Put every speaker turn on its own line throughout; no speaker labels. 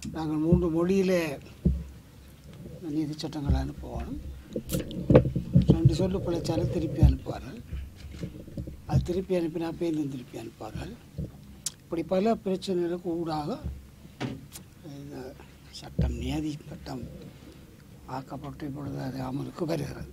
நாங்கள் மூன்று மொழியிலே நீதி சட்டங்களை அனுப்புவோம் ரெண்டு சொல்லு பிழைச்சாலும் திருப்பி அனுப்புவார்கள் அது திருப்பி அனுப்பினா பேருந்து திருப்பி அனுப்புவார்கள் இப்படி பல பிரச்சனைகளுக்கு ஊடாக இந்த சட்டம் நியதி சட்டம் ஆக்கப்பட்டு இப்பொழுது அது அமலுக்கு வருகிறது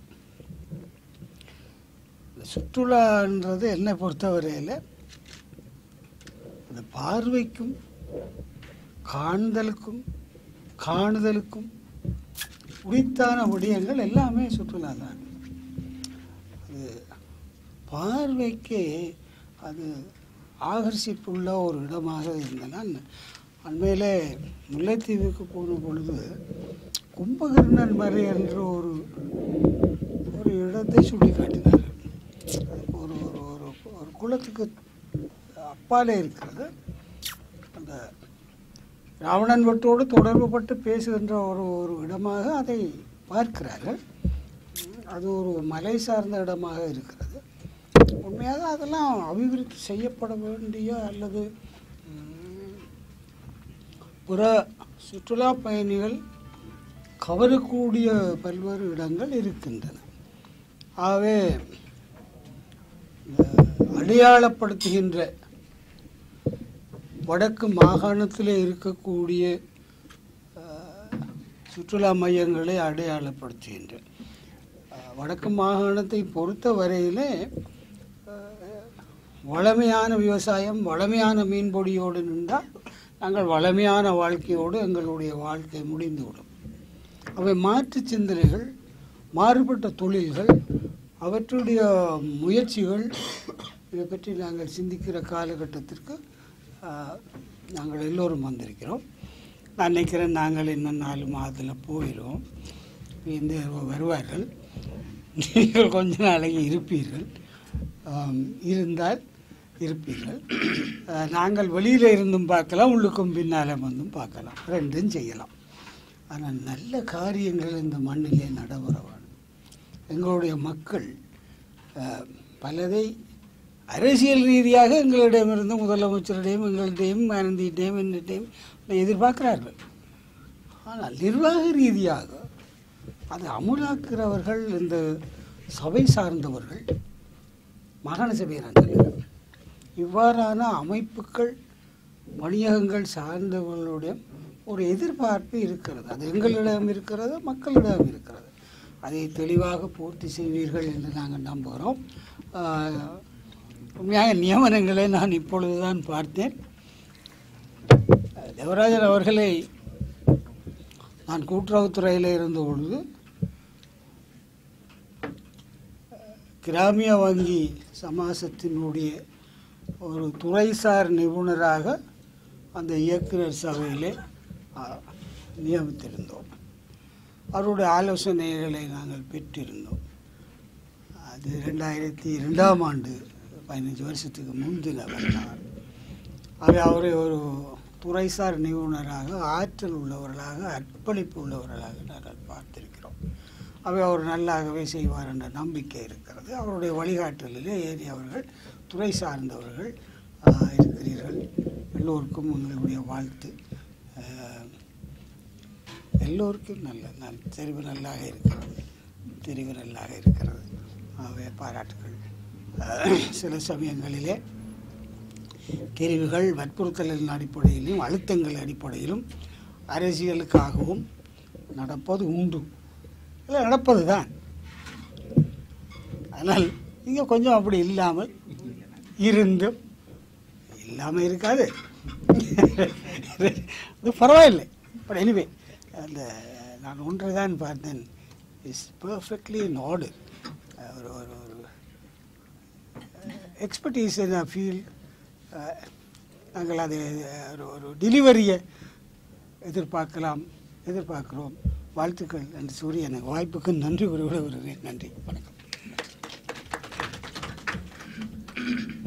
இந்த சுற்றுலான்றது என்னை பொறுத்தவரையில் அந்த பார்வைக்கும் காண்தலுக்கும் காணுதலுக்கும் உரித்தான விடயங்கள் எல்லாமே சுற்றுலா தான் அது பார்வைக்கு அது ஆகர்ஷிப்புள்ள ஒரு இடமாக இருந்தனால் அண்மையிலே முல்லைத்தீவுக்கு போன பொழுது கும்பகர்ணன் மறை என்ற ஒரு ஒரு இடத்தை சுட்டி காட்டினார் ஒரு ஒரு ஒரு ஒரு குளத்துக்கு அப்பாலே இருக்கிறது அந்த ராவணன் வட்டோடு தொடர்புபட்டு பேசுகின்ற ஒரு ஒரு இடமாக அதை பார்க்கிறார்கள் அது ஒரு மலை சார்ந்த இடமாக இருக்கிறது உண்மையாக அதெல்லாம் அபிவிருத்தி செய்யப்பட வேண்டிய அல்லது ம், பிற சுற்றுலா பயணிகள் கவரக்கூடிய பல்வேறு இடங்கள் இருக்கின்றன ஆகவே இந்த அடையாளப்படுத்துகின்ற வடக்கு மாகாணத்தில் இருக்கக்கூடிய அஹ், சுற்றுலா மையங்களை அடையாளப்படுத்துகின்ற அஹ், வடக்கு மாகாணத்தை பொறுத்த வரையிலே அஹ், வளமையான விவசாயம் வளமையான மீன்பிடியோடு நின்றால் நாங்கள் வளமையான வாழ்க்கையோடு எங்களுடைய வாழ்க்கை முடிந்துவிடும் அவை மாற்று சிந்தனைகள் மாறுபட்ட தொழில்கள் அவற்றுடைய முயற்சிகள் இதை பற்றி நாங்கள் சிந்திக்கிற காலகட்டத்திற்கு ஆஹ், நாங்கள் எல்லோரும் வந்திருக்கிறோம் நான் நினைக்கிறேன் நாங்கள் இன்னும் நாலு மாதத்தில் போயிடுவோம் இந்த வருவார்கள் நீங்கள் கொஞ்ச நாளைக்கு இருப்பீர்கள் ஆம், இருந்தால் இருப்பீர்கள் ஆஹ், நாங்கள் வெளியில் இருந்தும் பார்க்கலாம் உள்ளுக்கும் பின்னாலே வந்தும் பார்க்கலாம் ரெண்டும் செய்யலாம் ஆனால் நல்ல காரியங்கள் இந்த மண்ணிலே நடைபெற வேணும் எங்களுடைய மக்கள் அஹ், பலதை அரசியல் ரீதியாக எங்களிடமிருந்து முதலமைச்சரிடையும் எங்களிடையும் ஆனந்தியிட்டையும் என்னிட்டையும் எதிர்பார்க்கிறார்கள் ஆனால் நிர்வாக ரீதியாக அதை அமுலாக்குறவர்கள் இந்த சபை சார்ந்தவர்கள் மாகாண சபை ரஞ்சர்கள் இவ்வாறான அமைப்புகள் வணிகங்கள் சார்ந்தவர்களுடைய ஒரு எதிர்பார்ப்பு இருக்கிறது அது எங்களிடம் இருக்கிறது மக்களிடம் இருக்கிறது அதை தெளிவாக பூர்த்தி செய்வீர்கள் என்று நாங்கள் நம்புகிறோம் ஆஹ், உண்மையாக நியமனங்களை நான் இப்பொழுதுதான் பார்த்தேன் தேவராஜன் அவர்களை நான் கூட்டுறவுத்துறையில் இருந்த பொழுது கிராமிய வங்கி சமாசத்தினுடைய ஒரு துறைசார் நிபுணராக அந்த இயக்குனர் சபையிலே ஆ, நியமித்திருந்தோம் அவருடைய ஆலோசனைகளை நாங்கள் பெற்றிருந்தோம் அது ரெண்டாயிரத்தி ரெண்டாம் ஆண்டு பதினஞ்சு வருஷத்துக்கு முந்தின வரலாறு அவை அவரை ஒரு துறைசார் நிபுணராக ஆற்றல் உள்ளவர்களாக அர்ப்பணிப்பு உள்ளவர்களாக நாங்கள் பார்த்திருக்கிறோம் அவை அவர் நல்லாகவே செய்வார் என்ற நம்பிக்கை இருக்கிறது அவருடைய வழிகாட்டலிலே ஏறி அவர்கள் துறை சார்ந்தவர்கள் ஆ, இருக்கிறீர்கள் எல்லோருக்கும் எங்களுடைய வாழ்த்து ஆ, எல்லோருக்கும் நல்ல நல் தெரிவு நல்லாக இருக்கிறது தெரிவு நல்லாக இருக்கிறது ஆகவே பாராட்டுகள் சில சமயங்களிலே தெரிவுகள் வற்புறுத்தலின் அடிப்படையிலும் அழுத்தங்கள் அடிப்படையிலும் அரசியலுக்காகவும் நடப்பது உண்டு இல்லை நடப்பது தான் ஆனால் இங்கே கொஞ்சம் அப்படி இல்லாமல் இருந்தும் இல்லாமல் இருக்காது அது பரவாயில்லை பட் எனிவே அந்த நான் ஒன்றை தான் பார்த்தேன் இஸ் பர்ஃபெக்ட்லி இன் ஆர்டர் ஒரு ஒரு ஒரு எக்ஸ்பர்டீஸ் இன் அ ஃபீல்ட் நாங்கள் அதை ஒரு ஒரு டெலிவரியை எதிர்பார்க்கலாம் எதிர்பார்க்கிறோம் வாழ்த்துக்கள் என்று கூறி எனக்கு வாய்ப்புக்கு நன்றி கூறி விட வருகிறேன் நன்றி வணக்கம்